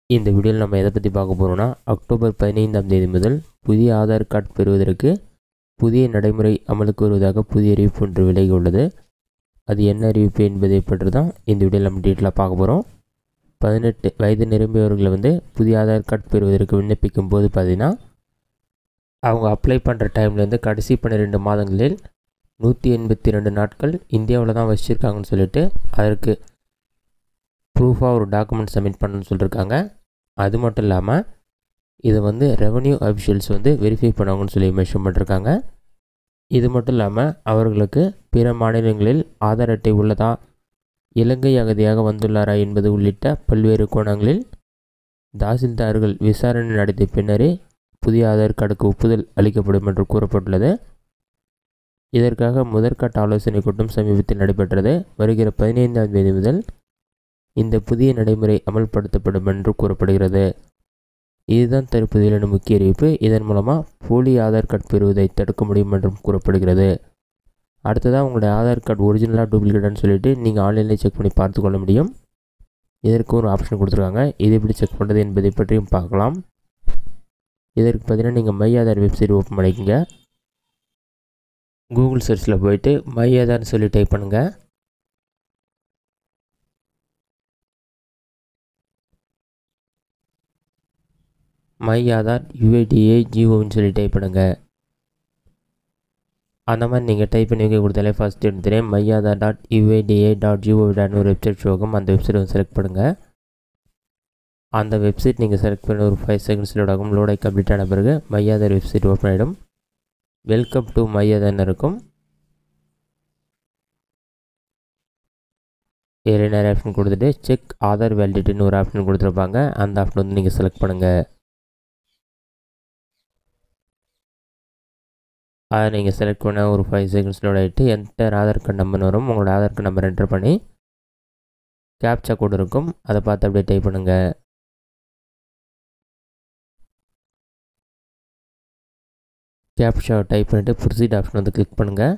இந்த வீடியோவில் நம்ம எதை பற்றி பார்க்க போகிறோம்னா அக்டோபர் பதினைந்தாம் தேதி முதல் புதிய ஆதார் கார்டு பெறுவதற்கு புதிய நடைமுறை அமலுக்கு வருவதாக புதிய அறிவிப்பு ஒன்று விலகி உள்ளது அது என்ன அறிவிப்பு என்பதை பற்றி தான் இந்த வீடியோவில் நம்ம டீட்டெயிலாக பார்க்க போகிறோம் பதினெட்டு வயது நிரம்பியவர்களை வந்து புதிய ஆதார் கார்டு பெறுவதற்கு விண்ணப்பிக்கும் போது பார்த்தீங்கன்னா அவங்க அப்ளை பண்ணுற டைம்லேருந்து கடைசி பன்னிரெண்டு மாதங்களில் நூற்றி எண்பத்தி ரெண்டு நாட்கள் இந்தியாவில் தான் வச்சுருக்காங்கன்னு சொல்லிட்டு அதற்கு ப்ரூஃபாக ஒரு டாக்குமெண்ட் சப்மிட் பண்ணணும்னு சொல்லியிருக்காங்க அது மட்டும் இல்லாமல் இதை வந்து ரெவன்யூ அஃபிஷியல்ஸ் வந்து வெரிஃபை பண்ணுவாங்கன்னு சொல்லி மென்ஷன் பண்ணிருக்காங்க இது மட்டும் இல்லாமல் அவர்களுக்கு பிற மாநிலங்களில் ஆதார் அட்டை உள்ளதா இலங்கை அகதியாக வந்துள்ளாரா என்பது உள்ளிட்ட பல்வேறு கோணங்களில் தாசில்தார்கள் விசாரணை நடத்திய பின்னரே புதிய ஆதார் கார்டுக்கு ஒப்புதல் அளிக்கப்படும் என்று கூறப்பட்டுள்ளது இதற்காக முதற்கட்ட ஆலோசனை கூட்டம் சமீபத்தில் நடைபெற்றது வருகிற பதினைந்தாம் தேதி முதல் இந்த புதிய நடைமுறை அமல்படுத்தப்படும் என்று கூறப்படுகிறது இதுதான் தற்போதையிலான முக்கிய அறிவிப்பு இதன் மூலமாக போலி ஆதார் கார்டு பெறுவதை தடுக்க முடியும் என்றும் கூறப்படுகிறது அடுத்ததாக உங்களுடைய ஆதார் கார்டு ஒரிஜினலாக டூப்ளிகேட்டான்னு சொல்லிட்டு நீங்கள் ஆன்லைனில் செக் பண்ணி பார்த்து கொள்ள முடியும் இதற்கு ஒரு ஆப்ஷன் கொடுத்துருக்காங்க இது எப்படி செக் பண்ணுறது என்பதை பற்றியும் பார்க்கலாம் இதற்கு பார்த்தீங்கன்னா நீங்கள் மை ஆதார் வெப்சைட் ஓப்பன் பண்ணிக்கோங்க கூகுள் சர்ச்சில் போயிட்டு மை ஆதார்னு சொல்லி டைப் பண்ணுங்கள் மை ஆதார் யுஐடிஏ ஜிஓன்னு சொல்லி டைப் பண்ணுங்க அந்த மாதிரி நீங்கள் டைப் பண்ணி வைக்க கொடுத்தாலே ஃபஸ்ட் எடுத்துகிறேன் my Aadhaar dot UIDA dot GO டாட்னு ஒரு வெப்சைட் ஷோகும் அந்த வெப்சைட் வந்து செலக்ட் பண்ணுங்கள் அந்த வெப்சைட் நீங்கள் செலக்ட் பண்ண ஒரு ஃபைவ் செகண்ட்ஸ் லோட் ஆகும் லோட் ஆகி கம்ப்ளீட் ஆன பிறகு மை ஆதார் வெப்சைட் ஓப்பன் ஆகிடும் வெல்கம் டு மை ஆதார்னு இருக்கும் இதில் நிறைய ஆப்ஷன் கொடுத்துட்டு செக் ஆதார் வேலிடிட்டின்னு ஒரு ஆப்ஷன் கொடுத்துருப்பாங்க அந்த ஆப்ஷன் வந்து நீங்கள் செலக்ட் பண்ணுங்கள் அதை நீங்கள் செலக்ட் பண்ண ஒரு ஃபைவ் செகண்ட்ஸ் லோட் ஆகிட்டு என்டர் ஆதார் கார்டு நம்பர் வரும் உங்களோட ஆதார் கார்டு நம்பர் என்டர் பண்ணி கேப்சா கோடு இருக்கும் அதை பார்த்து அப்படியே டைப் பண்ணுங்கள் கேப்ஷா டைப் பண்ணிவிட்டு ப்ரொசீட் ஆப்ஷன் வந்து கிளிக் பண்ணுங்கள்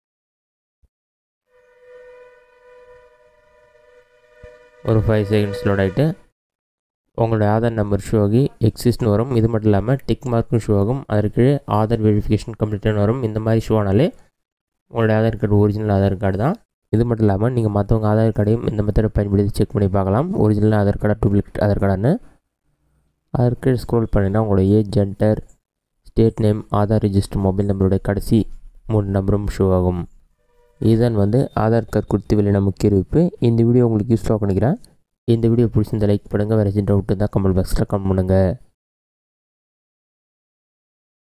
ஒரு ஃபைவ் செகண்ட்ஸ் லோட் ஆகிட்டு உங்களோட ஆதார் நம்பர் ஷோ ஆகி எக்ஸிஸ்ட்னு வரும் இது மட்டும் இல்லாமல் டிக் மார்க்கும் ஷோ ஆகும் அதற்கு ஆதார் வெரிஃபிகேஷன் கம்ப்ளீட்னு வரும் இந்த மாதிரி ஷோ ஆனாலே உங்களோட Aadhaar card original Aadhaar card தான் இது மட்டும் இல்லாமல் நீங்கள் மற்றவங்க ஆதார் கார்டையும் இந்த மெத்தடை பயன்படுத்தி செக் பண்ணி பார்க்கலாம் ஒரிஜினல் ஆதார் கார்டா டூப்ளிகேட் ஆதார் கார்டான்னு அதற்கு ஸ்க்ரோல் பண்ணினா உங்களோட age gender state name Aadhaar register mobile நம்பருடைய கடைசி மூணு நம்பரும் ஷோ ஆகும் இதுதான் வந்து ஆதார் கார்டு கொடுத்து வெளியான முக்கிய அறிவிப்பு இந்த வீடியோ உங்களுக்கு யூஸ்ஃபுல்லாக பண்ணிக்கிறேன் இந்த வீடியோ பிடிச்சிருந்த லைக் பண்ணுங்கள் வேறு எதுவும் டவுட் இருந்தால் கமெண்ட் பாக்ஸில் கமெண்ட் பண்ணுங்கள்